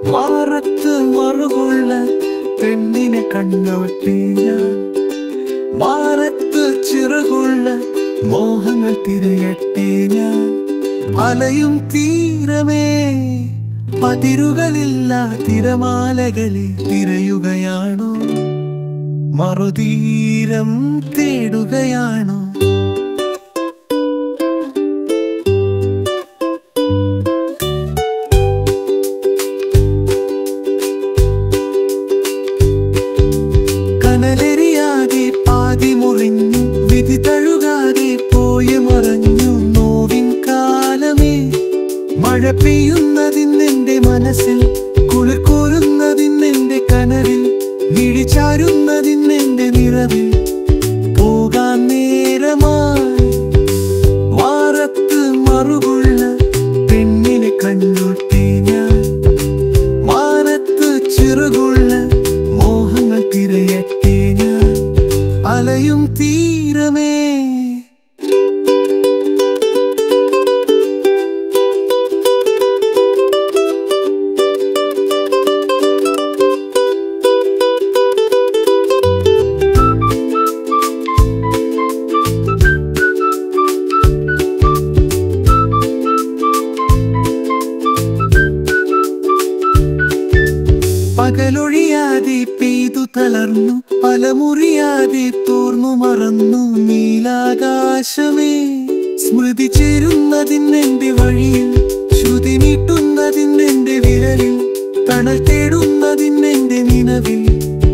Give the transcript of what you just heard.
മാറത്ത് മറുകൊള്ള പെണ്ണിനെ കണ്ണവട്ടി ഞാൻ മാറത്ത് ചിറകുള്ള മോഹങ്ങൾ തിരയട്ടെ ഞാൻ അലയും തീരമേ പതിരുകളില്ല തിരമാലകളിൽ തിരയുകയാണോ മറുതീരം തേടുകയാണോ കനലെറിയാതെ പാതി മുറിഞ്ഞു വിധി തഴുകാതെ പോയി മറഞ്ഞു നോവിൻ കാലമേ മഴ പെയ്യുന്നതിന്നെന്റെ മനസ്സിൽ കുളിർ കോരുന്നതിന്നെന്റെ കനവിൽ മിഴിച്ചാരുന്നതിന്നെന്റെ നിറവിൽ പോകാൻ നേരമായി മാറത്ത് മറുകുള്ള പെണ്ണിനെ കണ്ണൊട്ടി ഞാൻ മാനത്ത് ചിറകുള്ള മോഹങ്ങൾ തിരയട്ടെ ഞാൻ അലയും തീരമേ പകലൊഴിയാതെ പെയ്തു തളർന്നു പലമുറിയാതെ തോർന്നു മറന്നു നീലാകാശമേ സ്മൃതി ചേരുന്നതിന്നെന്റെ വഴിയിൽ ശ്രുതി നീട്ടുന്നതിന്നെന്റെ വിരലിൽ തണൽ തേടുന്നതിന്നെന്റെ നിലവിൽ